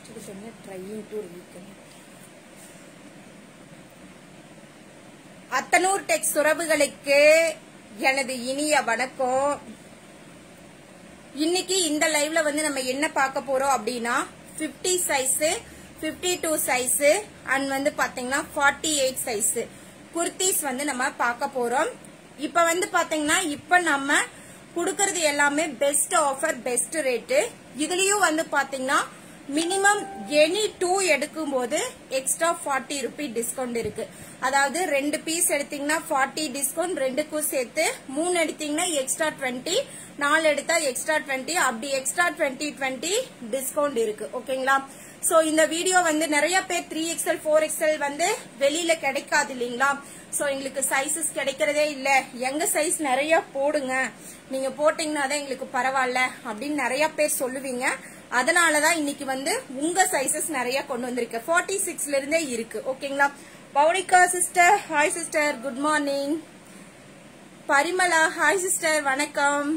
எடுத்துக்கிட்டோம்னா trying to reconnect Athanur tex உறவுகளுக்கு எனது இனிய வணக்கம் இன்னைக்கு இந்த லைவ்ல வந்து நம்ம என்ன பார்க்க போறோம் அப்படின்னா 50 சைஸ் 52 டூ சைஸ் அண்ட் வந்து பாத்தீங்கன்னா 48 எயிட் சைஸ் குர்த்திஸ் வந்து நம்ம பார்க்க போறோம் இப்ப வந்து பாத்தீங்கன்னா இப்ப நம்ம கொடுக்கறது எல்லாமே பெஸ்ட் ஆஃபர் பெஸ்ட் ரேட்டு இதுலயும் வந்து பாத்தீங்கன்னா மினிமம் எனி டூ எடுக்கும் போது எக்ஸ்ட்ரா ஃபார்ட்டி ருபி டிஸ்கவுண்ட் இருக்கு அதாவது ரெண்டு பீஸ் எடுத்தீங்கன்னா ஃபார்ட்டி டிஸ்கவுண்ட் ரெண்டுக்கும் சேர்த்து மூணு எடுத்தீங்கன்னா எக்ஸ்ட்ரா டுவெண்ட்டி நாலு எடுத்தா எக்ஸ்ட்ரா டுவெண்ட்டி அப்படி எக்ஸ்ட்ரா டுவெண்ட்டி டுவெண்ட்டி டிஸ்கவுண்ட் இருக்கு ஓகேங்களா சோ இந்த வீடியோ வந்து நிறைய பேர் த்ரீ எக்ஸ்எல் ஃபோர் எக்ஸ்எல் வந்து வெளியில கிடைக்காது இல்லைங்களா சோ எங்களுக்கு சைசஸ் கிடைக்கிறதே இல்ல எங்க சைஸ் நிறைய போடுங்க நீங்க போட்டீங்கன்னா தான் எங்களுக்கு பரவாயில்ல அப்படின்னு நிறைய பேர் சொல்லுவீங்க அதனாலதான் இன்னைக்கு வந்து உங்க சைசஸ் நிறைய கொண்டு வந்திருக்கு 46 சிக்ஸ்ல இருந்தே இருக்கு ஓகேங்களா Pounika sister hi sister good morning Parimala hi sister வணக்கம்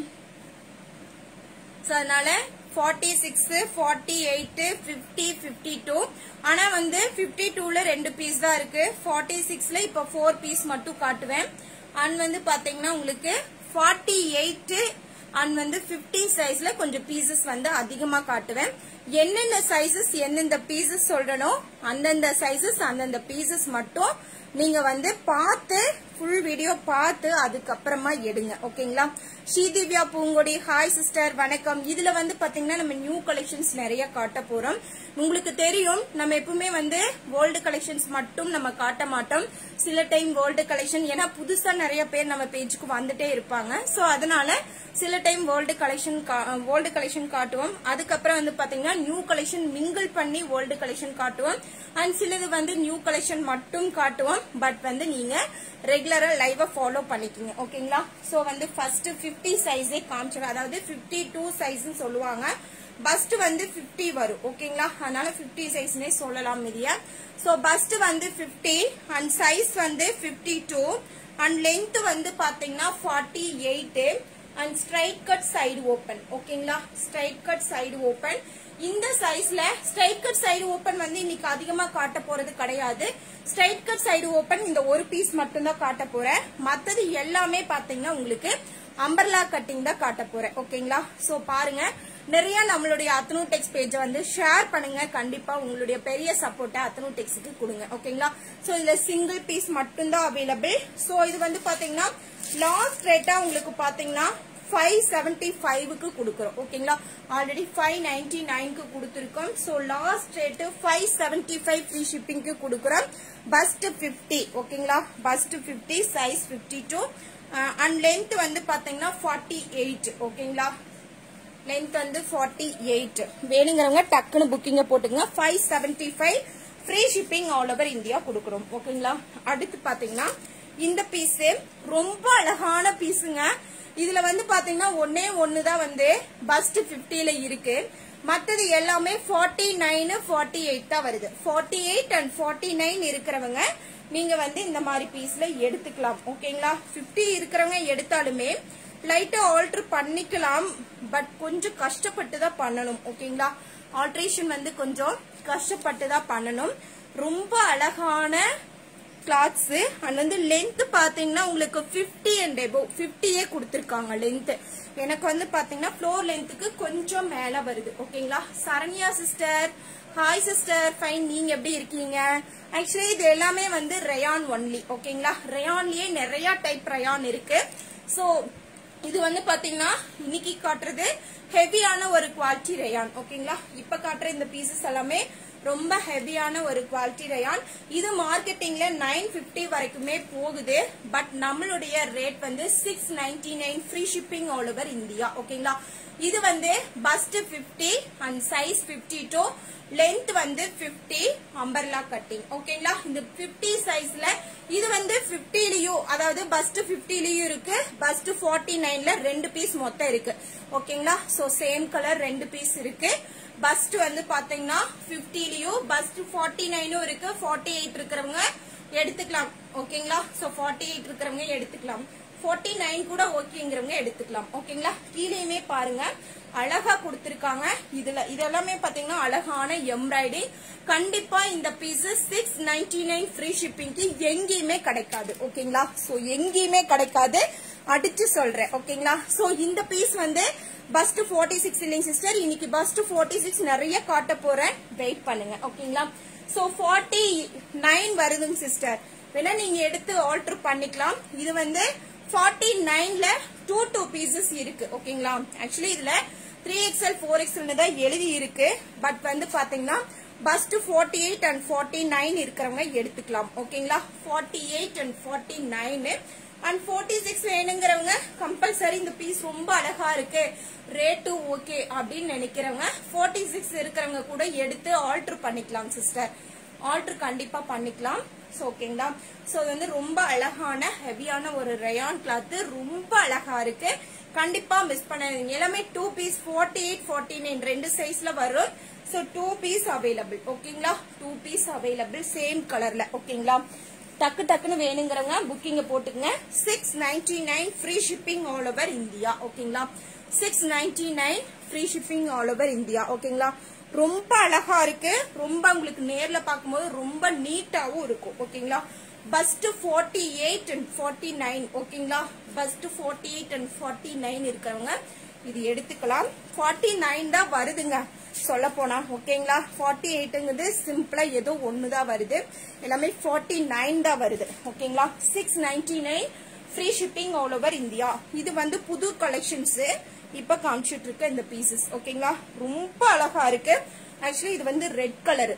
ஸோ அதனால forty six forty eight fifty fifty two ஆனா வந்து ஃபிஃப்டி டூல ரெண்டு பீஸ் தான் இருக்கு ஃபார்ட்டி சிக்ஸ்ல இப்போ ஃபோர் பீஸ் மட்டும் காட்டுவேன் அண்ட் வந்து பாத்தீங்கன்னா உங்களுக்கு ஃபார்ட்டி எயிட் அண்ட் வந்து 50 சைஸ்ல கொஞ்சம் பீசஸ் வந்து அதிகமா காட்டுவேன் என்னென்ன சைசஸ் எந்தெந்த பீசஸ் சொல்றனோ அந்தந்த சைசஸ் அந்தந்த பீசஸ் மட்டும் நீங்க வந்து பார்த்து ஃபுல் வீடியோ பார்த்து அதுக்கப்புறமா எடுங்க ஓகேங்களா ஸ்ரீதிவ்யா பூங்கொடி ஹாய் சிஸ்டர் வணக்கம் இதுல வந்து பாத்தீங்கன்னா நம்ம நியூ கலெக்ஷன்ஸ் நிறைய காட்ட போறோம் உங்களுக்கு தெரியும் நம்ம எப்பவுமே வந்து ஓல்டு கலெக்ஷன்ஸ் மட்டும் நம்ம காட்ட மாட்டோம் சில டைம் ஓல்டு கலெக்ஷன் ஏன்னா புதுசா நிறைய பேர் நம்ம பேஜுக்கு வந்துட்டே இருப்பாங்க சோ அதனால சில time old collection old collection காட்டுவோம் அதுக்கப்புறம் வந்து பாத்தீங்கன்னா நியூ கலெக்ஷன் மிங்கிள் பண்ணி ஓல்டு கலெக்ஷன் காட்டுவோம் அண்ட் சிலது வந்து நியூ கலெக்ஷன் மட்டும் காட்டுவோம் பட் வந்து நீங்க ரெகுலரா லைவா ஃபாலோ பண்ணிக்கோங்க ஓகேங்களா சோ வந்து ஃபர்ஸ்ட் 50 சைஸே காமிச்சிடும் அதாவது 52 டூ சைஸ் சொல்லுவாங்க பஸ்ட் வந்து 50 வரும் ஓகேங்களா அதனால 50 சைஸ்னே சொல்லலாம் மிதியா சோ பஸ்ட் வந்து 50 அண்ட் சைஸ் வந்து 52 டூ அண்ட் லென்த் வந்து பாத்தீங்கன்னா 48 eight and straight cut side open ஓகேங்களா ஸ்ட்ரைட் கட் சைடு ஓபன் இந்த சைஸ்ல ஸ்ட்ரைட் கட் சைடு ஓபன் வந்து இன்னைக்கு அதிகமா காட்ட போறது கிடையாது ஸ்ட்ரைட் கட் சைடு ஓபன் இந்த ஒரு பீஸ் மட்டும் தான் காட்ட போறேன் மத்தது எல்லாமே பாத்தீங்கன்னா உங்களுக்கு அம்பர்லா கட்டிங் தான் காட்ட போறேன் ஓகேங்களா சோ பாருங்க நிறைய நம்மளுடைய அத்தனூ டெக்ஸ் பேஜை வந்து ஷேர் பண்ணுங்க கண்டிப்பா உங்களுடைய பெரிய சப்போர்ட்டை அத்தனூ டெக்ஸுக்கு கொடுங்க ஓகேங்களா சோ இதுல சிங்கிள் பீஸ் மட்டும்தான் அவைலபிள் சோ இது வந்து பாத்தீங்கன்னா லாஸ்ட் ரேட்டா உங்களுக்கு பாத்தீங்கன்னா ஃபைவ் செவன்டி ஃபைவ்க்கு கொடுக்குறோம் ஓகேங்களா ஆல்ரெடி ஃபைவ் நைன்டி நைன்க்கு கொடுத்துருக்கோம் so last rate five seventy five free ஷிப்பிங்க்கு கொடுக்குறோம் பஸ்ட் ஃபிஃப்டி ஓகேங்களா first fifty size fifty two and length வந்து பாத்தீங்கன்னா ஃபார்ட்டி எயிட் ஓகேங்களா லென்த் வந்து ஃபார்ட்டி எயிட் வேணுங்கிறவங்க டக்குன்னு புக்கிங்க போட்டுங்க five seventy five free shipping all over India கொடுக்குறோம் ஓகேங்களா அடுத்து பாத்தீங்கன்னா இந்த பீஸ் ரொம்ப அழகான பீஸுங்க இதுல வந்து பாத்தீங்கன்னா ஒன்னே ஒண்ணுதான் வந்து பஸ்ட் பிப்டில இருக்கு மத்தது எல்லாமே ஃபார்ட்டி நைன் ஃபார்ட்டி எயிட் தான் வருது forty eight and forty nine இருக்கிறவங்க நீங்க வந்து இந்த மாதிரி பீஸ்ல எடுத்துக்கலாம் ஓகேங்களா பிப்டி இருக்கிறவங்க எடுத்தாலுமே லைட்டா ஆல்டர் பண்ணிக்கலாம் பட் கொஞ்சம் கஷ்டப்பட்டு தான் பண்ணணும் ஓகேங்களா ஆல்ட்ரேஷன் வந்து கொஞ்சம் கஷ்டப்பட்டு தான் பண்ணணும் ரொம்ப அழகான கிளாத்ஸ் அண்ட் வந்து லென்த் பாத்தீங்கன்னா உங்களுக்கு 50 அண்ட் எபோவ் ஃபிஃப்டியே கொடுத்துருக்காங்க லென்த் எனக்கு வந்து பாத்தீங்கன்னா ஃப்ளோர் லென்த்துக்கு கொஞ்சம் மேல வருது ஓகேங்களா Saranya sister hi sister fine நீங்க எப்படி இருக்கீங்க ஆக்சுவலி இது எல்லாமே வந்து ரயான் ஒன்லி ஓகேங்களா ரயான்லயே நிறைய டைப் ரயான் இருக்கு சோ இது வந்து பாத்தீங்கன்னா இன்னைக்கு காட்டுறது ஹெவியான ஒரு குவாலிட்டி ரயான் ஓகேங்களா இப்ப காட்டுற இந்த பீசஸ் எல்லாமே ரொம்ப ஹெவியான ஒரு குவாலிட்டி ரயான் இது மார்க்கெட்டிங்ல நைன் பிப்டி வரைக்குமே போகுது பட் நம்மளுடைய ரேட் வந்து six ninety nine free shipping all over India ஓகேங்களா இது வந்து first 50 and size 52 two length வந்து 50 அம்பர்லா கட்டிங் ஓகேங்களா இந்த 50 சைஸ்ல இது வந்து 50 லயும் அதாவது பஸ்ட் 50 லயும் இருக்கு பஸ்ட் 49 நைன்ல ரெண்டு பீஸ் மொத்தம் இருக்கு ஓகேங்களா சோ சேம் கலர் ரெண்டு பீஸ் இருக்கு பஸ்ட் வந்து பாத்தீங்கன்னா 50 லயும் பஸ்ட் 49 நைனும் இருக்கு 48 எயிட் இருக்கிறவங்க எடுத்துக்கலாம் ஓகேங்களா சோ 48 எயிட் இருக்கிறவங்க எடுத்துக்கலாம் ஃபார்ட்டி நைன் கூட ஓகேங்கிறவங்க எடுத்துக்கலாம் ஓகேங்களா கீழேயுமே பாருங்க அழகா கொடுத்திருக்காங்க இதுல இதெல்லாமே பாத்தீங்கன்னா அழகான எம்ப்ராய்டிங் கண்டிப்பா இந்த piece six ninety nine free ஷிப்பிங்க்கு எங்கேயுமே கிடைக்காது ஓகேங்களா சோ எங்கேயுமே கிடைக்காது அடிச்சு சொல்றேன் ஓகேங்களா சோ இந்த பீஸ் வந்து பஸ்ட் 46 சிக்ஸ் இல்லைங்க சிஸ்டர் இன்னைக்கு பஸ்ட் 46 சிக்ஸ் நிறைய காட்ட போறேன் வெயிட் பண்ணுங்க ஓகேங்களா சோ 49 நைன் வருதுங்க சிஸ்டர் வேணா நீங்க எடுத்து ஆல்டர் பண்ணிக்கலாம் இது வந்து 49 நைன்ல டூ டூ பீசஸ் இருக்கு ஓகேங்களா ஆக்சுவலி இதுல த்ரீ எக்ஸ்எல் ஃபோர் எக்ஸ்எல் தான் எழுதி இருக்கு பட் வந்து பாத்தீங்கன்னா first 48 eight and forty nine இருக்கிறவங்க எடுத்துக்கலாம் ஓகேங்களா 48 eight and forty nine and forty six வேணுங்கிறவங்க கம்பல்சரி இந்த பீஸ் ரொம்ப அழகா இருக்கு ரேட்டும் ஓகே அப்படின்னு நினைக்கிறவங்க ஃபோர்ட்டி சிக்ஸ் இருக்கிறவங்க கூட எடுத்து ஆல்டர் பண்ணிக்கலாம் சிஸ்டர் ஆல்டர் கண்டிப்பா பண்ணிக்கலாம் ஸோ ஓகேங்களா ஸோ இது வந்து ரொம்ப அழகான ஹெவியான ஒரு ரயான் கிளாத் ரொம்ப அழகா இருக்கு கண்டிப்பா மிஸ் பண்ணாதீங்க எல்லாமே two piece forty eight forty nine ரெண்டு சைஸ்ல வரும் ஸோ டூ பீஸ் அவைலபிள் ஓகேங்களா டூ பீஸ் அவைலபிள் சேம் கலர்ல ஓகேங்களா டக்கு டக்குன்னு வேணுங்கிறவங்க புக்கிங்க போட்டுக்கங்க six ninety nine free shipping all over India ஓகேங்களா six ninety nine free shipping all over India ஓகேங்களா ரொம்ப அழகா இருக்கு ரொம்ப உங்களுக்கு நேர்ல பார்க்கும்போது ரொம்ப நீட்டாவும் இருக்கும் ஓகேங்களா first forty eight and forty nine ஓகேங்களா first forty eight and forty nine இருக்கிறவங்க இது எடுத்துக்கலாம் ஃபார்ட்டி நைன் தான் வருதுங்க சொல்ல போனா ஓகேங்களா ஃபார்ட்டி எயிட்டுங்கிறது சிம்பிளா ஏதோ ஒண்ணுதான் வருது எல்லாமே ஃபார்ட்டி நைன் தான் வருது ஓகேங்களா six ninety nine free shipping all over India இது வந்து புது கலெக்ஷன்ஸ் இப்ப காமிச்சிட்டு இருக்க இந்த பீசஸ் ஓகேங்களா ரொம்ப அழகா இருக்கு ஆக்சுவலி இது வந்து ரெட் கலர்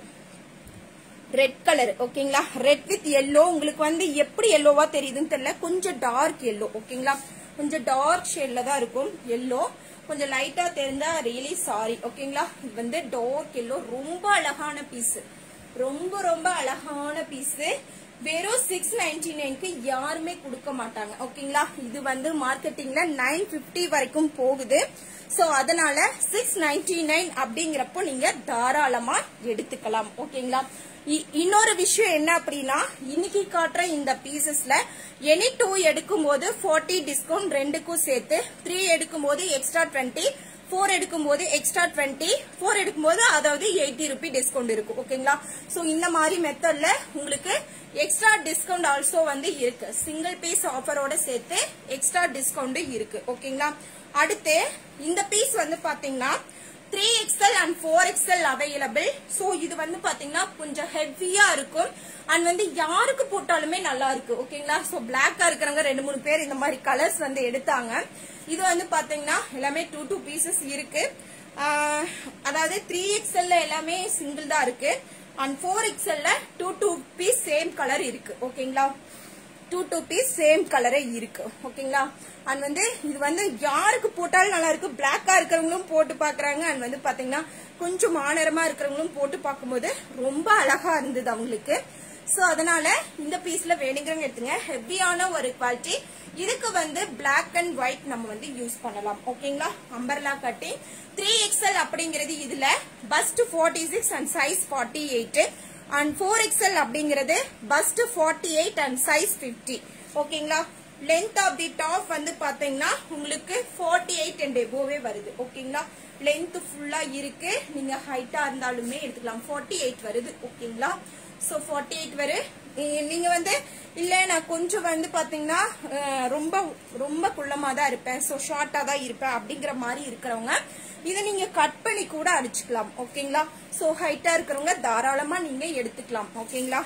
ரெட் கலர் ஓகேங்களா ரெட் வித் எல்லோ உங்களுக்கு வந்து எப்படி எல்லோவா தெரியுதுன்னு தெரியல கொஞ்சம் டார்க் எல்லோ ஓகேங்களா கொஞ்சம் டார்க் ஷேட்ல தான் இருக்கும் எல்லோ கொஞ்சம் லைட்டா தெரிஞ்சா ரியலி சாரி ஓகேங்களா இது வந்து டார்க் எல்லோ ரொம்ப அழகான பீஸ் ரொம்ப ரொம்ப அழகான பீஸ் வெறும் சிக்ஸ் நைன்டி நைன்க்கு யாருமே கொடுக்க மாட்டாங்க ஓகேங்களா இது வந்து மார்க்கெட்டிங்ல நைன் பிப்டி வரைக்கும் போகுது சோ அதனால சிக்ஸ் நைன்டி நைன் அப்படிங்கிறப்போ நீங்க தாராளமா எடுத்துக்கலாம் ஓகேங்களா இ- இன்னொரு விஷயம் என்ன அப்படின்னா இன்னைக்கு காட்டுற இந்த பீசஸ்ல எனி டூ எடுக்கும்போது 40 டிஸ்கவுண்ட் ரெண்டுக்கும் சேர்த்து த்ரீ எடுக்கும்போது எக்ஸ்ட்ரா டுவெண்ட்டி ஃபோர் எடுக்கும்போது எக்ஸ்ட்ரா டுவெண்ட்டி ஃபோர் எடுக்கும்போது அதாவது எயிட்டி ருபி டிஸ்கவுண்ட் இருக்கும் ஓகேங்களா சோ இந்த மாதிரி மெத்தட்ல உங்களுக்கு எக்ஸ்ட்ரா டிஸ்கவுண்ட் ஆல்சோ வந்து இருக்கு சிங்கிள் பீஸ் ஆஃபரோட சேர்த்து எக்ஸ்ட்ரா டிஸ்கவுண்ட் இருக்கு ஓகேங்களா அடுத்து இந்த பீஸ் வந்து பாத்தீங்கன்னா three XL and four XL available so இது வந்து பாத்தீங்கன்னா கொஞ்சம் ஹெவியா இருக்கும் அண்ட் வந்து யாருக்கு போட்டாலுமே நல்லா இருக்கு ஓகேங்களா ஸோ பிளாக்கா இருக்கிறவங்க ரெண்டு மூணு பேர் இந்த மாதிரி கலர்ஸ் வந்து எடுத்தாங்க இது வந்து பாத்தீங்கன்னா எல்லாமே டூ டூ பீசஸ் இருக்கு ஆஹ், அதாவது த்ரீ எக்ஸ்எல்ல எல்லாமே சிங்கிள் தான் இருக்கு அண்ட் ஃபோர் எக்ஸ்எல்ல two two piece same colour இருக்கு ஓகேங்களா டூ டூ பீஸ் சேம் கலரே இருக்கு ஓகேங்களா அண்ட் வந்து இது வந்து யாருக்கு போட்டாலும் நல்லா இருக்கு பிளாக்கா இருக்கிறவங்களும் போட்டு பாக்குறாங்க அண்ட் வந்து பாத்தீங்கன்னா கொஞ்சம் மாநரமா இருக்கிறவங்களும் போட்டு பார்க்கும்போது ரொம்ப அழகா இருந்தது அவங்களுக்கு சோ அதனால இந்த பீஸ்ல வேணுங்கிறவங்க எடுத்துங்க ஹெவியான ஒரு குவாலிட்டி இதுக்கு வந்து பிளாக் அண்ட் ஒயிட் நம்ம வந்து யூஸ் பண்ணலாம் ஓகேங்களா அம்பர்லா கட்டிங் த்ரீ எக்ஸ்எல் அப்படிங்கிறது இதுல first 46 six and size forty eight and four XL அப்படிங்கிறது பஸ்ட் 48 எயிட் அண்ட் சைஸ் 50 ஓகேங்களா லென்த் ஆஃப் தி டாப் வந்து பாத்தீங்கன்னா உங்களுக்கு 48 எயிட் அண்ட் எபோவே வருது ஓகேங்களா லென்த் ஃபுல்லா இருக்கு நீங்க ஹைட்டா இருந்தாலுமே எடுத்துக்கலாம் 48 எயிட் வருது ஓகேங்களா சோ 48 எயிட் வரும் நீ- நீங்க வந்து இல்ல நான் கொஞ்சம் வந்து பாத்தீங்கன்னா அஹ், ரொம்ப ரொம்ப குள்ளமா தான் இருப்பேன் சோ ஷார்ட்டா தான் இருப்பேன் அப்படிங்கிற மாதிரி இருக்கிறவங்க இதை நீங்க கட் பண்ணி கூட அடிச்சுக்கலாம் ஓகேங்களா சோ ஹைட்டா இருக்கிறவங்க தாராளமா நீங்க எடுத்துக்கலாம் ஓகேங்களா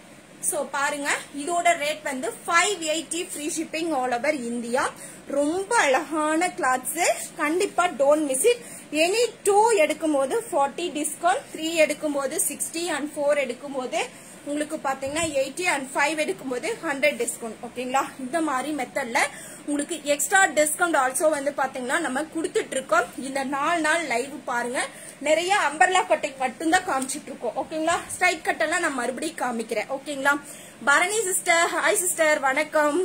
சோ பாருங்க இதோட ரேட் வந்து five eighty free shipping all over India ரொம்ப அழகான கிளாத்ஸ் கண்டிப்பா don't miss it any two எடுக்கும்போது 40 டிஸ்கவுண்ட் த்ரீ எடுக்கும்போது சிக்ஸ்டி அண்ட் ஃபோர் எடுக்கும்போது உங்களுக்கு பாத்தீங்கன்னா எயிட்டி அண்ட் ஃபைவ் எடுக்கும்போது ஹண்ட்ரட் டிஸ்கவுண்ட் ஓகேங்களா இந்த மாதிரி மெத்தட்ல உங்களுக்கு எக்ஸ்ட்ரா டிஸ்கவுண்ட் ஆல்சோ வந்து பாத்தீங்கன்னா நம்ம கொடுத்துட்டு இருக்கோம் இந்த நாலு நாள் லைவ் பாருங்க நிறைய அம்பர்லா கட்டிங் மட்டும்தான் காமிச்சிட்டு இருக்கோம் ஓகேங்களா ஸ்ட்ரைட் கட் எல்லாம் நான் மறுபடியும் காமிக்கிறேன் ஓகேங்களா பரணி சிஸ்டர் ஹாய் சிஸ்டர் வணக்கம்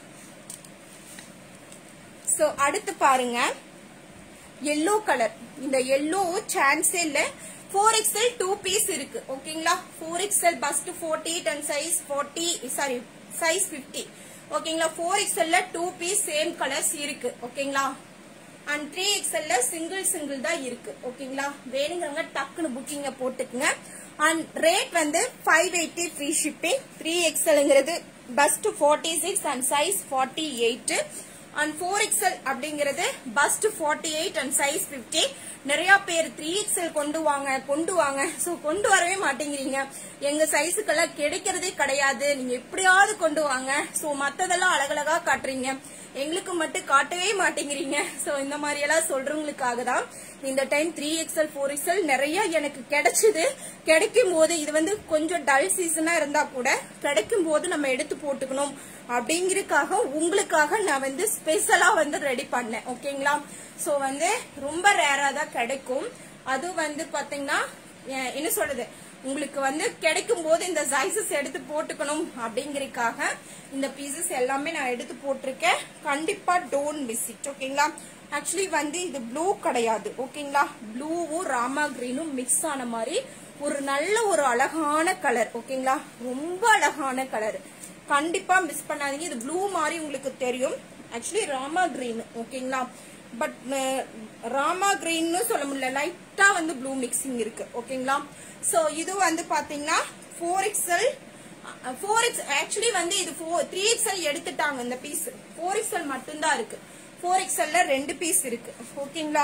சோ அடுத்து பாருங்க எல்லோ கலர் இந்த எல்லோ சான்ஸே இல்ல ஃபோர் எக்ஸ்எல் டூ பீஸ் இருக்கு ஓகேங்களா four XL first forty eight and size forty sorry size fifty ஓகேங்களா ஃபோர் எக்ஸ்எல்ல டூ பீஸ் சேம் கலர்ஸ் இருக்கு ஓகேங்களா அண்ட் த்ரீ எக்ஸ்எல்ல சிங்கிள் சிங்கிள் தான் இருக்கு ஓகேங்களா வேணுங்கிறவங்க டக்குன்னு புக்கிங்க போட்டுக்குங்க அண்ட் ரேட் வந்து five eighty free shipping three எக்ஸ்எல்ங்கிறது first forty six and size forty eight and four XL அப்படிங்கிறது first forty eight and size fifty நிறைய பேர் த்ரீ எக்ஸ்எல் கொண்டு வாங்க கொண்டு வாங்க சோ கொண்டு வரவே மாட்டேங்கிறீங்க எங்க சைஸுக்கெல்லாம் கிடைக்கிறதே கிடையாது நீங்க எப்படியாவது கொண்டு வாங்க சோ மத்ததெல்லாம் அழகழகா காட்டுறீங்க எங்களுக்கு மட்டும் காட்டவே மாட்டேங்கிறீங்க சோ இந்த மாதிரி எல்லாம் சொல்றவங்களுக்காக தான் இந்த time three XL four XL நிறைய எனக்கு கிடைச்சது கிடைக்கும் போது இது வந்து கொஞ்சம் டல் சீசனா இருந்தா கூட கிடைக்கும் போது நம்ம எடுத்து போட்டுக்கணும் அப்படிங்கறதுக்காக உங்களுக்காக நான் வந்து ஸ்பெஷலா வந்து ரெடி பண்ணேன் ஓகேங்களா சோ வந்து ரொம்ப ரேரா தான் கிடைக்கும் அது வந்து பாத்தீங்கன்னா அஹ் என்ன சொல்றது உங்களுக்கு வந்து கிடைக்கும் போது இந்த சைசஸ் எடுத்து போட்டுக்கணும் அப்படிங்கறதுக்காக இந்த பீசஸ் எல்லாமே நான் எடுத்து போட்டிருக்கேன் கண்டிப்பா டோன்ட் மிஸ் இட் ஓகேங்களா ஆக்சுவலி வந்து இது ப்ளூ கிடையாது ஓகேங்களா ப்ளூவும் ராமா கிரீனும் மிக்ஸ் ஆன மாதிரி ஒரு நல்ல ஒரு அழகான கலர் ஓகேங்களா ரொம்ப அழகான கலர் கண்டிப்பா மிஸ் பண்ணாதீங்க இது ப்ளூ மாதிரி உங்களுக்கு தெரியும் ஆக்சுவலி ராமா கிரீன் ஓகேங்களா பட் ராமா கிரீன்னு சொல்ல முடியல லைட்டா வந்து ப்ளூ மிக்சிங் இருக்கு ஓகேங்களா சோ இது வந்து பாத்தீங்கன்னா four XL four X actually வந்து இது த்ரீ எக்ஸ்எல் எடுத்துட்டாங்க இந்த பீஸ் ஃபோர் எக்ஸ்எல் மட்டும்தான் இருக்கு ஃபோர் எக்ஸ்எல்ல ரெண்டு பீஸ் இருக்கு ஓகேங்களா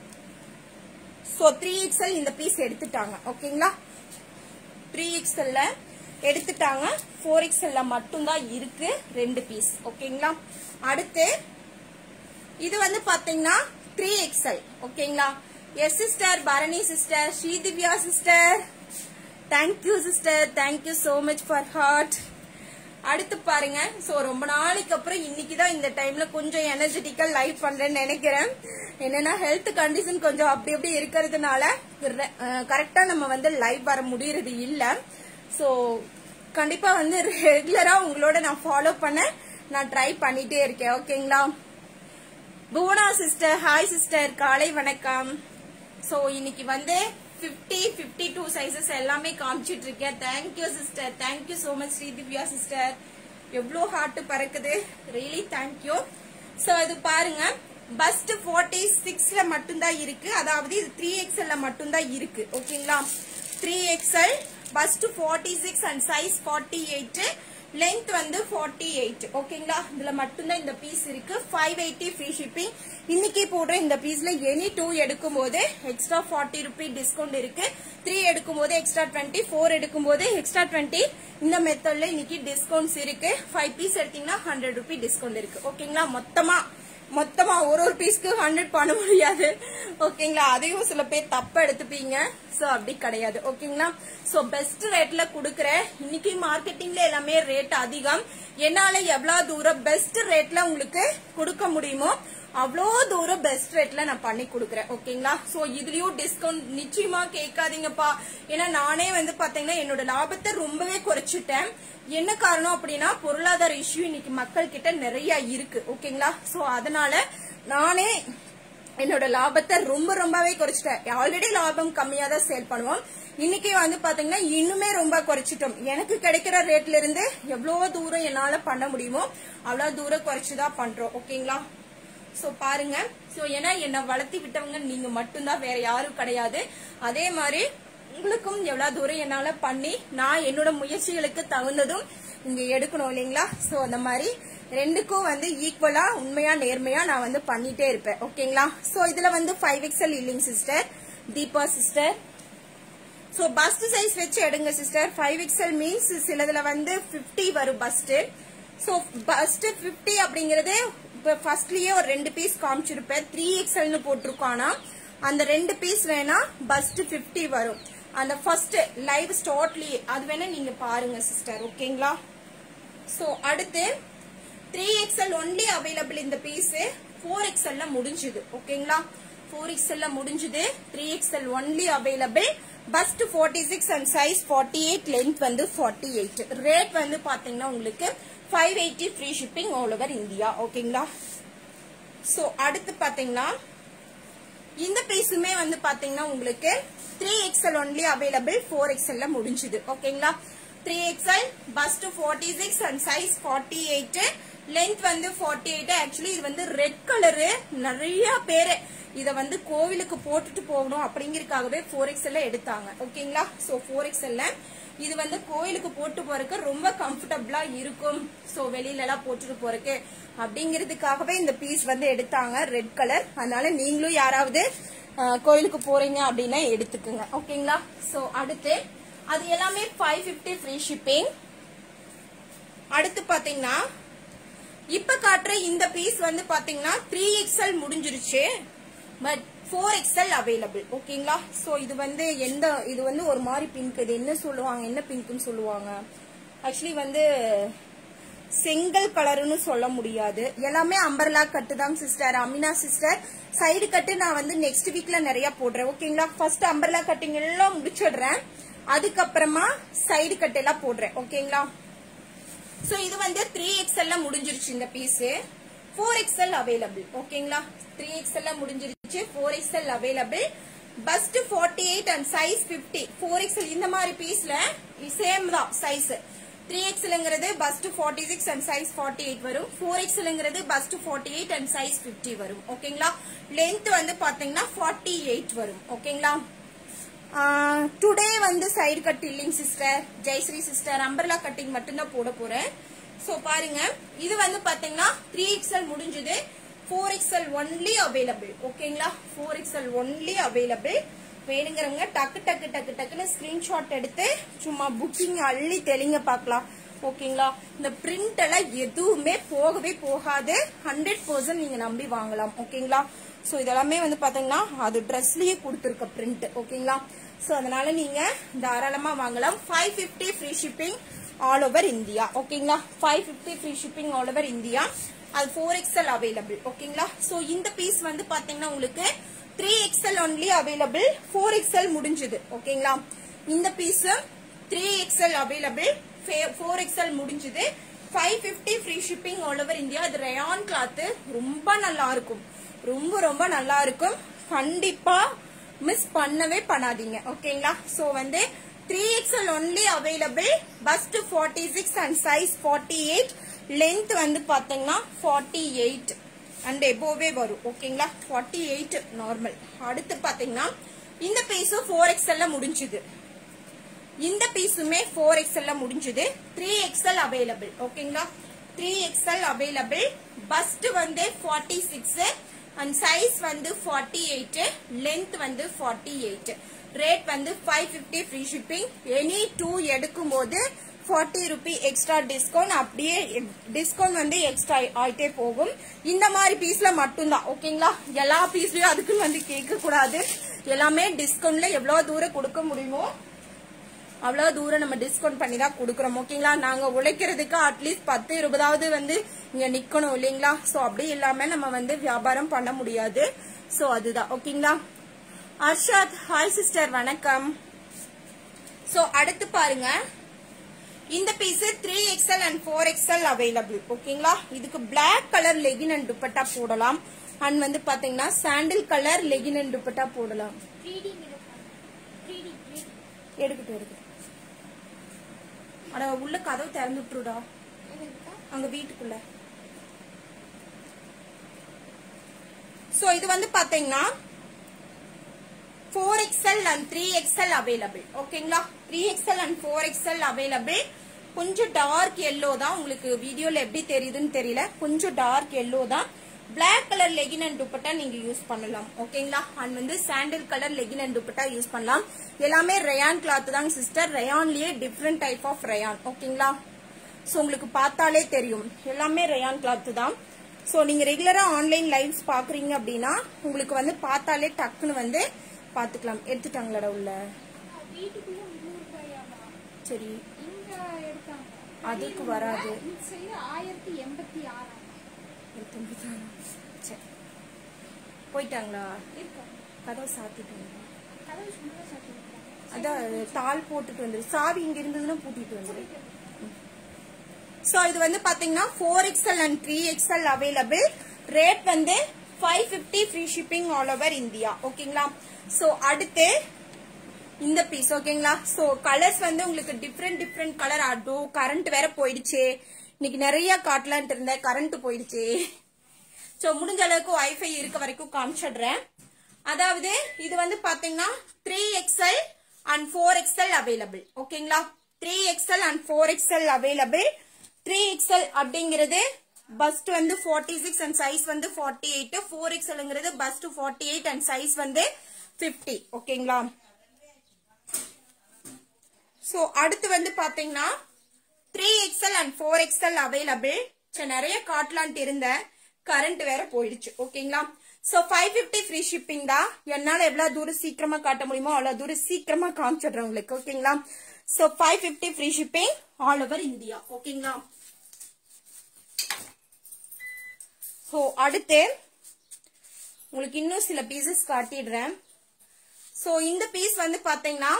சோ த்ரீ எக்ஸ்எல் இந்த பீஸ் எடுத்துட்டாங்க ஓகேங்களா த்ரீ எக்ஸ்எல்ல எடுத்துட்டாங்க ஃபோர் எக்ஸ்எல்ல மட்டும்தான் இருக்கு ரெண்டு பீஸ் ஓகேங்களா அடுத்து இது வந்து பாத்தீங்கன்னா த்ரீ எக்ஸ்எல் ஓகேங்களா yes sister Bharani sister Sridivya sister thank you sister thank you so much for heart அடுத்து பாருங்க சோ ரொம்ப நாளைக்கு அப்புறம் இன்னைக்கு தான் இந்த டைம்ல கொஞ்சம் எனர்ஜெட்டிக்கா லைவ் பண்றேன்னு நினைக்கிறேன் என்னன்னா ஹெல்த் கண்டிஷன் கொஞ்சம் அப்படி அப்படி இருக்கிறதுனால கரெக்டா நம்ம வந்து லைவ் வர முடியறது இல்ல சோ கண்டிப்பா வந்து ரெகுலரா உங்களோட நான் ஃபாலோ பண்ண நான் ட்ரை பண்ணிட்டே இருக்கேன் ஓகேங்களா புவனா சிஸ்டர் ஹாய் சிஸ்டர் காலை வணக்கம் சோ இன்னைக்கு வந்து 50 52 டூ சைசஸ் எல்லாமே காமிச்சிட்டு இருக்கேன் thank you sister thank you so much Sridivya sister எவ்வளோ ஹார்ட் பறக்குது ரியலி தேங்க்யூ சோ இது பாருங்க பஸ்ட் ஃபார்ட்டி சிக்ஸ்ல மட்டும்தான் இருக்கு அதாவது இது த்ரீ எக்ஸ்எல்ல மட்டும்தான் இருக்கு ஓகேங்களா three XL first forty six and size forty eight length வந்து 48 எயிட் ஓகேங்களா இதுல மட்டும்தான் இந்த பீஸ் இருக்கு ஃபைவ் எயிட்டி ஃப்ரீ ஷிப்பிங் இன்னைக்கு போடுற இந்த பீஸ்ல எனி டூ எடுக்கும் போது எக்ஸ்ட்ரா ஃபார்ட்டி ருபி டிஸ்கவுண்ட் இருக்கு த்ரீ எடுக்கும் போது எக்ஸ்ட்ரா டுவெண்ட்டி ஃபோர் எடுக்கும் போது எக்ஸ்ட்ரா டுவெண்ட்டி இந்த மெத்தட்ல இன்னைக்கு டிஸ்கவுண்ட்ஸ் இருக்கு ஃபைவ் பீஸ் எடுத்தீங்கன்னா ஹண்ட்ரட் ருபி டிஸ்கவுண்ட் இருக்கு ஓகேங்களா மொத்தமா மொத்தமா ஒரு ஒரு பீஸ்க்கு ஹண்ட்ரட் பண்ண முடியாது ஓகேங்களா அதையும் சில பேர் தப்பா எடுத்துப்பீங்க சோ அப்படி கிடையாது ஓகேங்களா சோ பெஸ்ட் ரேட்ல குடுக்கறேன் இன்னைக்கு மார்க்கெட்டிங்ல எல்லாமே ரேட் அதிகம் என்னால எவ்வளவு தூரம் பெஸ்ட் ரேட்ல உங்களுக்கு கொடுக்க முடியுமோ அவ்வளோ தூரம் பெஸ்ட் ரேட்ல நான் பண்ணி கொடுக்குறேன் ஓகேங்களா சோ இதுலயும் டிஸ்கவுண்ட் நிச்சயமா கேட்காதீங்கப்பா ஏன்னா நானே வந்து பாத்தீங்கன்னா என்னோட லாபத்தை ரொம்பவே குறைச்சிட்டேன் என்ன காரணம் அப்படின்னா பொருளாதார இஷ்யூ இன்னைக்கு மக்கள் கிட்ட நிறைய இருக்கு ஓகேங்களா சோ அதனால நானே என்னோட லாபத்தை ரொம்ப ரொம்பவே குறைச்சிட்டேன் ஆல்ரெடி லாபம் கம்மியா தான் சேல் பண்ணுவோம் இன்னைக்கு வந்து பாத்தீங்கன்னா இன்னுமே ரொம்ப குறைச்சிட்டோம் எனக்கு கிடைக்கிற ரேட்ல இருந்து எவ்வளவு தூரம் என்னால பண்ண முடியுமோ அவ்வளவு தூரம் குறைச்சுதான் பண்றோம் ஓகேங்களா சோ பாருங்க சோ ஏன்னா என்ன வளர்த்தி விட்டவங்க நீங்க மட்டும்தான் வேற யாரும் கிடையாது அதே மாதிரி உங்களுக்கும் எவ்வளவு தூரம் என்னால பண்ணி நான் என்னோட முயற்சிகளுக்கு தகுந்ததும் இங்க எடுக்கணும் இல்லைங்களா சோ அந்த மாதிரி ரெண்டுக்கும் வந்து ஈக்குவலா உண்மையா நேர்மையா நான் வந்து பண்ணிட்டே இருப்பேன் ஓகேங்களா சோ இதுல வந்து ஃபைவ் எக்ஸல் இல்லைங்க sister Deepa sister so first size வச்சு எடுங்க சிஸ்டர் ஃபைவ் எக்ஸல் மீன்ஸ் சிலதுல வந்து 50 வரும் பஸ்ட் சோ பஸ்ட் 50 அப்படிங்கறது இப்ப ஃபர்ஸ்ட்லயே ஒரு ரெண்டு பீஸ் காமிச்சிருப்பேன் த்ரீ எக்ஸல்னு போட்டிருக்கோம் ஆனா அந்த ரெண்டு பீஸ் வேணா பஸ்ட் 50 வரும் அந்த ஃபர்ஸ்ட் லைவ் ஸ்டார்ட்லயே அது வேணா நீங்க பாருங்க சிஸ்டர் ஓகேங்களா சோ அடுத்து த்ரீ எக்ஸ்எல் ஒன்லி அவைலபிள் இந்த பீஸ் ஃபோர் எக்ஸ்எல்ல முடிஞ்சுது ஓகேங்களா ஃபோர் எக்ஸ்எல்ல முடிஞ்சுது three XL only available bust forty six and size forty eight length வந்து ஃபார்ட்டி எயிட் ரேட் வந்து பாத்தீங்கன்னா உங்களுக்கு five eighty free shipping all over India ஓகேங்களா சோ அடுத்து பாத்தீங்கன்னா இந்த பீஸுமே வந்து பாத்தீங்கன்னா உங்களுக்கு three XL only available four எக்ஸ்எல்ல முடிஞ்சுது ஓகேங்களா three XL first forty six and size forty eight length வந்து ஃபார்ட்டி எயிட் ஆக்சுவலி இது வந்து ரெட் கலரு நிறைய பேரு இத வந்து கோவிலுக்கு போட்டுட்டு போகணும் அப்படிங்கறதுக்காகவே ஃபோர் எக்ஸ்எல்ல எடுத்தாங்க ஓகேங்களா சோ ஃபோர் எக்ஸ்எல்ல இது வந்து கோயிலுக்கு போட்டு போறதுக்கு ரொம்ப கம்ஃபர்டபுளா இருக்கும் சோ வெளியில எல்லாம் போட்டுட்டு போறதுக்கு அப்படிங்கிறதுக்காகவே இந்த பீஸ் வந்து எடுத்தாங்க ரெட் கலர் அதனால நீங்களும் யாராவது அஹ், கோயிலுக்கு போறீங்க அப்படின்னா எடுத்துக்குங்க ஓகேங்களா சோ அடுத்து அது எல்லாமே ஃபைவ் பிப்டி ஃப்ரீ ஷிப்பிங் அடுத்து பாத்தீங்கன்னா இப்ப காட்டுற இந்த பீஸ் வந்து பாத்தீங்கன்னா த்ரீ எக்ஸ்எல் முடிஞ்சிருச்சு பட் ஃபோர் எக்ஸ்எல் அவைலபிள் ஓகேங்களா சோ இது வந்து எந்த இது வந்து ஒரு மாதிரி பிங்க் இது என்ன சொல்லுவாங்க என்ன பிங்க்னு சொல்லுவாங்க ஆக்சுவலி வந்து செங்கல் கலர்னு சொல்ல முடியாது எல்லாமே அம்பர்லா கட்டு தான் sister Amina sister side cut நான் வந்து நெக்ஸ்ட் வீக்ல நிறைய போடுறேன் ஓகேங்களா ஃபர்ஸ்ட் அம்பர்லா கட்டிங் எல்லாம் முடிச்சிடுறேன் அதுக்கப்புறமா சைடு கட்டு எல்லாம் போடுறேன் ஓகேங்களா சோ இது வந்து த்ரீ எக்ஸ்எல்ல முடிஞ்சிருச்சு இந்த பீஸ் ஃபோர் எக்ஸ்எல் அவைலபிள் ஓகேங்களா த்ரீ எக்ஸ்எல்ல முடிஞ்சிருச்சு four XL available bust forty eight and size fifty four XL இந்த மாதிரி பீஸ்ல சேம் தான் சைஸ் த்ரீ எக்ஸ்எல்ங்கிறது first forty six and size forty eight வரும் ஃபோர் எக்ஸ்எல்ங்கிறது first forty eight and size fifty வரும் ஓகேங்களா லென்த் வந்து பாத்தீங்கன்னா ஃபார்ட்டி எயிட் வரும் ஓகேங்களா டுடே வந்து சைடு கட் இல்லைங்க sister Jayashree sister umbrella cutting மட்டும்தான் போட போறேன் சோ பாருங்க இது வந்து பாத்தீங்கன்னா த்ரீ எக்ஸ்எல் முடிஞ்சது ஃபோர் எக்ஸ்எல் ஒன்லி அவைலபிள் ஓகேங்களா ஃபோர் எக்ஸ்எல் ஒன்லி அவைலபிள் வேணுங்கிறவங்க டக்கு டக்கு டக்கு டக்குன்னு ஸ்கிரீன்ஷாட் எடுத்து சும்மா புக்கிங் அள்ளி தெளிங்க பார்க்கலாம் ஓகேங்களா இந்த பிரிண்ட் எல்லாம் எதுவுமே போகவே போகாது ஹண்ட்ரட் பர்சன்ட் நீங்க நம்பி வாங்கலாம் ஓகேங்களா சோ இதெல்லாமே வந்து பாத்தீங்கன்னா அது ட்ரெஸ்லயே கொடுத்துருக்க பிரிண்ட் ஓகேங்களா சோ அதனால நீங்க தாராளமா வாங்கலாம் five fifty free shipping all over India ஓகேங்களா five fifty free shipping all over India அது ஃபோர் எக்ஸ்எல் அவைலபிள் ஓகேங்களா சோ இந்த பீஸ் வந்து பாத்தீங்கன்னா உங்களுக்கு three XL only available four XL முடிஞ்சது ஓகேங்களா இந்த piece three XL available four XL முடிஞ்சது five fifty free shipping all over India இது ரயான் கிளாத் ரொம்ப நல்லா இருக்கும் ரொம்ப ரொம்ப நல்லா இருக்கும் கண்டிப்பா மிஸ் பண்ணவே பண்ணாதீங்க ஓகேங்களா சோ வந்து three XL only available bust forty six and size forty eight length வந்து பாத்தீங்கன்னா ஃபார்ட்டி எயிட் அண்ட் எபோவே வரும் ஓகேங்களா ஃபார்ட்டி எயிட் நார்மல் அடுத்து பாத்தீங்கன்னா இந்த பீஸும் ஃபோர் எக்ஸ்எல்ல முடிஞ்சுது இந்த பீஸுமே ஃபோர் எக்ஸ்எல்ல முடிஞ்சுது த்ரீ எக்ஸ்எல் அவைலபிள் ஓகேங்களா த்ரீ எக்ஸ்எல் அவைலபிள் பஸ்ட் வந்து ஃபார்ட்டி சிக்ஸ் அண்ட் சைஸ் வந்து ஃபார்ட்டி எயிட் லென்த் வந்து ஃபார்ட்டி எயிட் ரேட் வந்து five fifty free shipping any two எடுக்கும் போது ஃபார்ட்டி ருபி எக்ஸ்ட்ரா டிஸ்கவுண்ட் அப்படியே டிஸ்கவுண்ட் வந்து எக்ஸ்ட்ரா ஆயிட்டே போகும் இந்த மாதிரி பீஸ்ல மட்டும்தான் ஓகேங்களா எல்லா பீஸ்லயும் அதுக்குன்னு வந்து கேட்க கூடாது எல்லாமே டிஸ்கவுண்ட்ல எவ்வளவு தூரம் கொடுக்க முடியுமோ அவ்வளவு தூரம் நம்ம டிஸ்கவுண்ட் பண்ணி தான் கொடுக்குறோம் ஓகேங்களா நாங்க உழைக்கிறதுக்கு அட்லீஸ்ட் பத்து இருபதாவது வந்து இங்க நிக்கணும் இல்லைங்களா சோ அப்படி இல்லாம நம்ம வந்து வியாபாரம் பண்ண முடியாது சோ அதுதான் ஓகேங்களா அர்ஷாத் ஹாய் சிஸ்டர் வணக்கம் சோ அடுத்து பாருங்க இந்த piece three XL and four XL available ஓகேங்களா இதுக்கு black colour legging and dupatta போடலாம் அண்ட் வந்து பாத்தீங்கன்னா sandal colour legging and dupatta போடலாம் 3D mirror. 3D, 3D. எடுக்கட்டும் எடுக்கட்டும் அட உள்ள கதவு திறந்து விட்டுருடா எதுக்குக்கா? அங்க வீட்டுக்குள்ள சோ இது வந்து பாத்தீங்கன்னா four XL and three XL available ஓகேங்களா three XL and four XL available கொஞ்சம் டார்க் எல்லோ தான் உங்களுக்கு வீடியோல எப்படி தெரியுதுன்னு தெரியல கொஞ்சம் டார்க் எல்லோ தான் Black colour legging and dupatta நீங்க யூஸ் பண்ணலாம் ஓகேங்களா அண்ட் வந்து sandal colour legging and dupatta use பண்ணலாம் எல்லாமே ரயான் கிளாத் தாங்க சிஸ்டர் ரயான்லயே டிஃப்ரெண்ட் டைப் ஆஃப் ரயான் ஓகேங்களா சோ உங்களுக்கு பார்த்தாலே தெரியும் எல்லாமே ரயான் கிளாத் தான் சோ நீங்க ரெகுலரா ஆன்லைன் லைவ்ஸ் பாக்குறீங்க அப்படின்னா உங்களுக்கு வந்து பார்த்தாலே டக்குன்னு வந்து பாத்துக்கலாம் எடுத்துட்டாங்களா உள்ள ஆ, வீட்டுக்குள்ள முந்நூறு ரூபாயாமா சரி இங்க எடுத்தாங்க அதுக்கு வராது. இந்த சைடு ஆயிரத்தி எண்பத்தி ஆறாம் எடுத்துட்டாங்க. சரி போயிட்டாங்களா இருக்காங்க கதவை சாத்திட்டாங்க கதவு சும்மா சாப்பிட்டு அதான் தாள் போட்டுட்டு வந்துரு சாவி இங்க இருந்ததுன்னா பூட்டிட்டு வந்துரு சோ இது வந்து பாத்தீங்கன்னா four XL and three XL available rate வந்து five fifty free shipping all over India ஓகேங்களா சோ அடுத்து இந்த பீஸ் ஓகேங்களா சோ கலர்ஸ் வந்து உங்களுக்கு டிஃப்ரெண்ட் டிஃப்ரெண்ட் கலர் ஆட்டோ கரண்ட் வேற போயிடுச்சு இன்னைக்கு நிறைய காட்டலான்ட்டு இருந்தேன் கரண்ட் போயிடுச்சு ஸோ முடிஞ்ச அளவுக்கு வைஃபை இருக்க வரைக்கும் காமிச்சிடுறேன் அதாவது இது வந்து பாத்தீங்கன்னா three XL and four XL available ஓகேங்களா three XL and four XL available three XL அப்படிங்கிறது பஸ்ட் வந்து ஃபார்ட்டி சிக்ஸ் அண்ட் சைஸ் வந்து ஃபார்ட்டி எயிட் ஃபோர் எக்ஸ்எல்ங்கிறது first forty eight and size வந்து ஃபிஃப்டி ஓகேங்களா ஸோ அடுத்து வந்து பாத்தீங்கன்னா three XL and four XL available நிறைய காட்டலான்ட்டு இருந்தேன் கரண்ட் வேற போயிடுச்சு ஓகேங்களா so five fifty free shipping தான் என்னால எவ்வளவு தூரம் சீக்கிரமா காட்ட முடியுமோ அவ்வளவு தூரம் சீக்கிரமா காமிச்சிடுறேன் உங்களுக்கு ஓகேங்களா so five fifty free shipping all over India ஓகேங்களா சோ அடுத்து உங்களுக்கு இன்னும் சில பீசஸ் காட்டிடுறேன் சோ இந்த பீஸ் வந்து பாத்தீங்கன்னா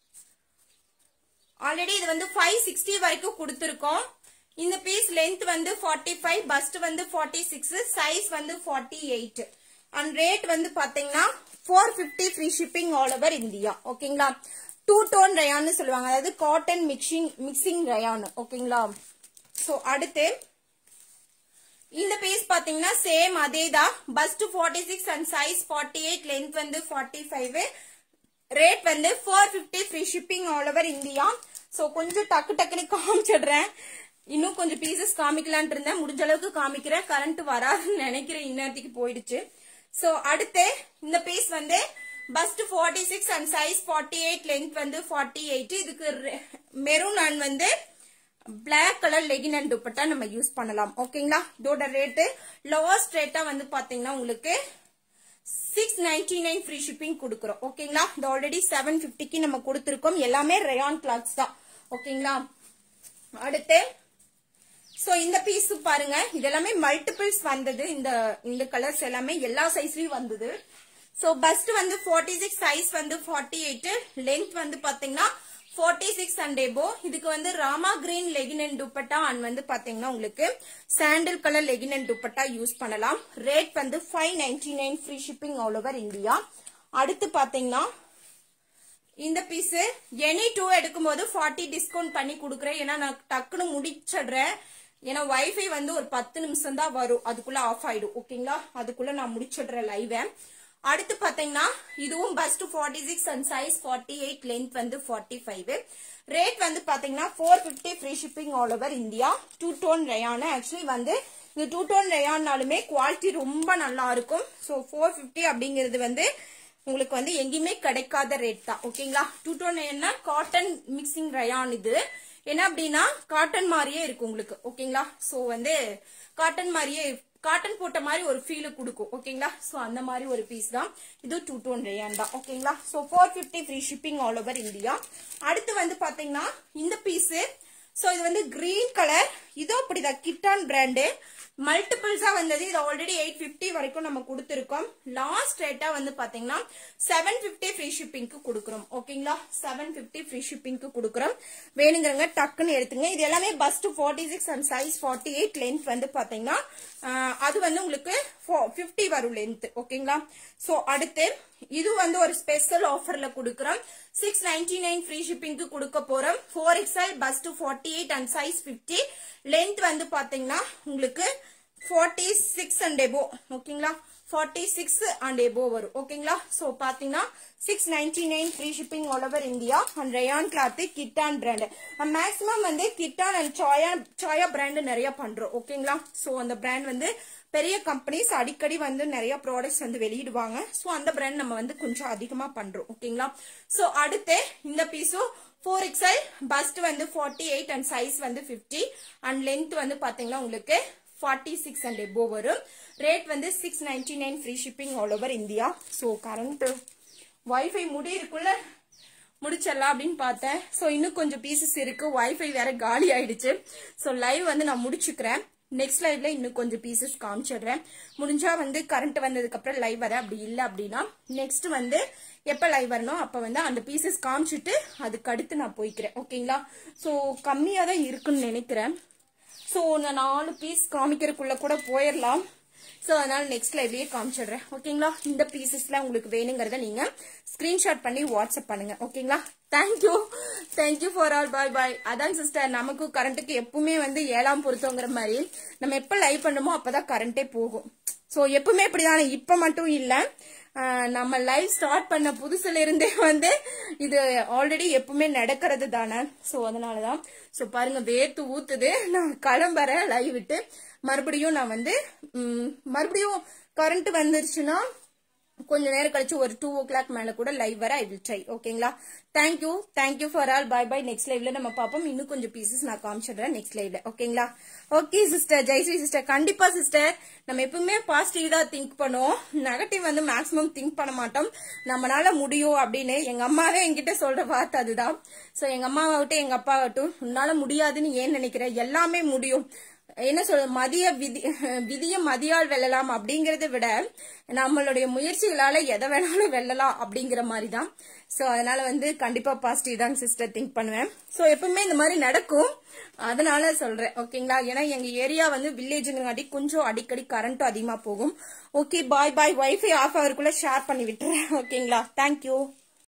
ஆல்ரெடி இது வந்து ஃபைவ் சிக்ஸ்டி வரைக்கும் கொடுத்துருக்கோம் இந்த பீஸ் லென்த் வந்து ஃபார்ட்டி ஃபைவ் பஸ்ட் வந்து ஃபார்ட்டி சிக்ஸ் சைஸ் வந்து ஃபார்ட்டி எயிட் அண்ட் ரேட் வந்து பாத்தீங்கன்னா four fifty free shipping all over India ஓகேங்களா டூ டோன் ரயான்னு சொல்லுவாங்க அதாவது காட்டன் மிக்சிங் மிக்சிங் ரயான் ஓகேங்களா ஸோ அடுத்து இந்த பீஸ் பாத்தீங்கன்னா சேம் அதே தான் bust forty six and size forty eight length வந்து ஃபார்ட்டி ஃபைவ் ரேட் வந்து four fifty free shipping all over India so கொஞ்சம் டக்கு டக்குன்னு காமிச்சிடுறேன் இன்னும் கொஞ்சம் பீசஸ் காமிக்கலான் இருந்தேன் முடிஞ்ச அளவுக்கு காமிக்கிறேன் கரண்ட் வராதுன்னு நினைக்கிறேன் இந்நேரத்துக்கு போயிடுச்சு ஸோ அடுத்து இந்த பீஸ் வந்து bust forty six and size forty eight length வந்து ஃபார்ட்டி எயிட் இதுக்கு மெரூன் அண்ட் வந்து black colour legging and dupatta நம்ம யூஸ் பண்ணலாம் ஓகேங்களா இதோட ரேட்டு லோவஸ்ட் ரேட்டா வந்து பாத்தீங்கன்னா உங்களுக்கு six ninety nine free shipping கொடுக்குறோம் ஓகேங்களா இது ஆல்ரெடி செவன் பிப்டிக்கு நம்ம கொடுத்துருக்கோம் எல்லாமே ரயான் கிளாத்ஸ் தான் ஓகேங்களா அடுத்து சோ இந்த பீஸ் பாருங்க இது எல்லாமே மல்டிபிள்ஸ் வந்தது இந்த இந்த கலர்ஸ் எல்லாமே எல்லா சைஸ்லயும் வந்தது சோ பஸ்ட் வந்து 46 சிக்ஸ் சைஸ் வந்து 48 எயிட் லென்த் வந்து பாத்தீங்கன்னா 46 சிக்ஸ் அண்ட் எபோ இதுக்கு வந்து Rama green legging and dupatta and வந்து பாத்தீங்கன்னா உங்களுக்கு sandal colour legging and dupatta use பண்ணலாம் ரேட் வந்து five ninety nine free shipping all over India அடுத்து பாத்தீங்கன்னா இந்த பீஸ் எனி டூ எடுக்கும்போது ஃபார்ட்டி டிஸ்கவுண்ட் பண்ணி கொடுக்குறேன் ஏன்னா நான் டக்குன்னு முடிச்சிடுறேன் ஏன்னா வைஃபை வந்து ஒரு பத்து நிமிஷம் தான் வரும் அதுக்குள்ள ஆஃப் ஆயிடும் ஓகேங்களா அதுக்குள்ள நான் முடிச்சிடுறேன் லைவை அடுத்து பாத்தீங்கன்னா இதுவும் bust forty six and size forty eight length வந்து ஃபார்ட்டி ஃபைவ் ரேட் வந்து பாத்தீங்கன்னா four fifty free shipping all over India two tone rayon actually வந்து இந்த டூ டோன் ரயான்னாலுமே குவாலிட்டி ரொம்ப நல்லா இருக்கும் ஸோ ஃபோர் பிப்டி அப்படிங்கிறது வந்து உங்களுக்கு வந்து எங்கேயுமே கிடைக்காத ரேட் தான் ஓகேங்களா டூ டோன் என்ன காட்டன் மிக்சிங் ரயான் இது என்ன அப்படின்னா காட்டன் மாதிரியே இருக்கும் உங்களுக்கு ஓகேங்களா சோ வந்து காட்டன் மாதிரியே காட்டன் போட்ட மாதிரி ஒரு ஃபீல் கொடுக்கும் ஓகேங்களா சோ அந்த மாதிரி ஒரு பீஸ் தான் இது டூ டோன் ரேயான் தான் ஓகேங்களா so four fifty free shipping all over India அடுத்து வந்து பாத்தீங்கன்னா இந்த பீஸ் சோ இது வந்து கிரீன் கலர் இதுவும் அப்படிதான் கிட்டான் பிராண்டு மல்டிபிள்ஸா வந்தது இது ஆல்ரெடி எயிட் பிப்டி வரைக்கும் நம்ம கொடுத்துருக்கோம் லாஸ்ட் ரேட்டா வந்து பாத்தீங்கன்னா செவன் பிப்டி ஃப்ரீ ஷிப்பிங்க்கு கொடுக்குறோம் ஓகேங்களா செவன் பிப்டி ஃப்ரீ ஷிப்பிங்க்கு கொடுக்குறோம் வேணுங்கிறவங்க டக்குன்னு எடுத்துங்க இது எல்லாமே bust forty six and size forty eight length வந்து பாத்தீங்கன்னா ஆஹ், அது வந்து உங்களுக்கு பிப்டி வரும் லென்த் ஓகேங்களா சோ அடுத்து இது வந்து ஒரு ஸ்பெஷல் ஆஃபர்ல கொடுக்குறோம் சிக்ஸ் நைன்டி நைன் ஃப்ரீ ஷிப்பிங்க்கு கொடுக்க போறோம் four XL bust forty eight and size fifty length வந்து பாத்தீங்கன்னா உங்களுக்கு ஃபார்ட்டி சிக்ஸ் அண்ட் எபோ ஓகேங்களா ஃபார்ட்டி சிக்ஸ் அண்ட் எபோ வரும் ஓகேங்களா சோ பாத்தீங்கன்னா six ninety nine free shipping all over India and rayon cloth கிட்டான் பிராண்ட் மேக்ஸிமம் வந்து கிட்டான் அண்ட் சாயா சாயா பிராண்ட் நிறைய பண்றோம் ஓகேங்களா சோ அந்த பிராண்ட் வந்து பெரிய கம்பெனிஸ் அடிக்கடி வந்து நிறைய ப்ராடக்ட்ஸ் வந்து வெளியிடுவாங்க ஸோ அந்த பிராண்ட் நம்ம வந்து கொஞ்சம் அதிகமா பண்றோம் ஓகேங்களா ஸோ அடுத்து இந்த பீஸும் ஃபோர் எக்ஸ்எல் பஸ்ட் வந்து ஃபார்ட்டி எயிட் அண்ட் சைஸ் வந்து ஃபிஃப்டி அண்ட் லென்த் வந்து பாத்தீங்கன்னா உங்களுக்கு ஃபார்ட்டி சிக்ஸ் அண்ட் எபோ வரும் ரேட் வந்து six ninety nine free shipping all over India so current wifi முடியிருக்குள்ள முடிச்சிடலாம் அப்படின்னு பார்த்தேன் ஸோ இன்னும் கொஞ்சம் பீசஸ் இருக்கு வைஃபை வேற காலி ஆயிடுச்சு ஸோ லைவ் வந்து நான் முடிச்சுக்கிறேன் நெக்ஸ்ட் லைவ்ல இன்னும் கொஞ்சம் பீசஸ் காமிச்சிடுறேன் முடிஞ்சா வந்து கரண்ட் வந்ததுக்கு அப்புறம் லைவ் வர அப்படி இல்லை அப்படின்னா நெக்ஸ்ட் வந்து எப்ப லைவ் வரணும் அப்ப வந்து அந்த பீசஸ் காமிச்சிட்டு அதுக்கு அடுத்து நான் போய்க்கிறேன் ஓகேங்களா ஸோ கம்மியா தான் இருக்குன்னு நினைக்கிறேன் ஸோ நான் நாலு பீஸ் காமிக்கிறதுக்குள்ள கூட போயிடலாம் ஸோ அதனால நெக்ஸ்ட் லைவ்லயே காமிச்சிடுறேன் ஓகேங்களா இந்த பீசஸ்லாம் உங்களுக்கு வேணுங்கிறத நீங்க ஸ்கிரீன்ஷாட் பண்ணி வாட்ஸ்அப் பண்ணுங்க ஓகேங்களா thank you thank you for all bye bye அதான் சிஸ்டர் நமக்கு கரண்ட்டுக்கு எப்பவுமே வந்து ஏழாம் பொருத்தங்கிற மாதிரி நம்ம எப்ப லைவ் பண்ணுமோ அப்பதான் கரண்டே போகும் ஸோ எப்பவுமே இப்படிதானே இப்ப மட்டும் இல்ல ஆஹ் நம்ம லைவ் ஸ்டார்ட் பண்ண புதுசுல இருந்தே வந்து இது ஆல்ரெடி எப்பவுமே நடக்கிறது தானே ஸோ அதனாலதான் ஸோ பாருங்க வேர்த்து ஊத்துது நான் கிளம்புறேன் லைவ் விட்டு மறுபடியும் நான் வந்து ம், மறுபடியும் கரண்ட் வந்துருச்சுன்னா கொஞ்ச நேரம் கழிச்சு ஒரு டூ ஓ கிளாக் மேல கூட லைவ் வர ஐ வில் ட்ரை ஓகேங்களா thank you thank you for all bye bye next லைவ்ல நம்ம பார்ப்போம் இன்னும் கொஞ்சம் பீசஸ் நான் காமிச்சிடுறேன் நெக்ஸ்ட் லைவ்ல ஓகேங்களா ஓகே சிஸ்டர் ஜெய்ஸ்ரீ சிஸ்டர் கண்டிப்பா சிஸ்டர் நம்ம எப்பவுமே பாசிட்டிவ் தான் திங்க் பண்ணுவோம் நெகட்டிவ் வந்து மேக்ஸிமம் திங்க் பண்ண மாட்டோம் நம்மளால முடியும் அப்படின்னு எங்க அம்மாவே என்கிட்ட சொல்ற வார்த்தை அதுதான் சோ எங்க அம்மாவாகட்டும் எங்க அப்பாவாகட்டும் உன்னால முடியாதுன்னு ஏன் நினைக்கிற எல்லாமே முடியும் என்ன சொல்ற மதிய விதி விதிய மதியால் வெல்லலாம் அப்படிங்கறத விட நம்மளுடைய முயற்சிகளால எதை வேணாலும் வெல்லலாம் அப்படிங்கிற மாதிரி தான் ஸோ அதனால வந்து கண்டிப்பா பாசிட்டிவ் தான் சிஸ்டர் திங்க் பண்ணுவேன் ஸோ எப்பவுமே இந்த மாதிரி நடக்கும் அதனால சொல்றேன் ஓகேங்களா ஏன்னா எங்க ஏரியா வந்து வில்லேஜுங்கிறங்காட்டி கொஞ்சம் அடிக்கடி கரண்ட்டும் அதிகமா போகும் okay bye bye wifi off ஆகிறதுக்குள்ள ஷேர் பண்ணி விட்டுறேன் ஓகேங்களா தேங்க்யூ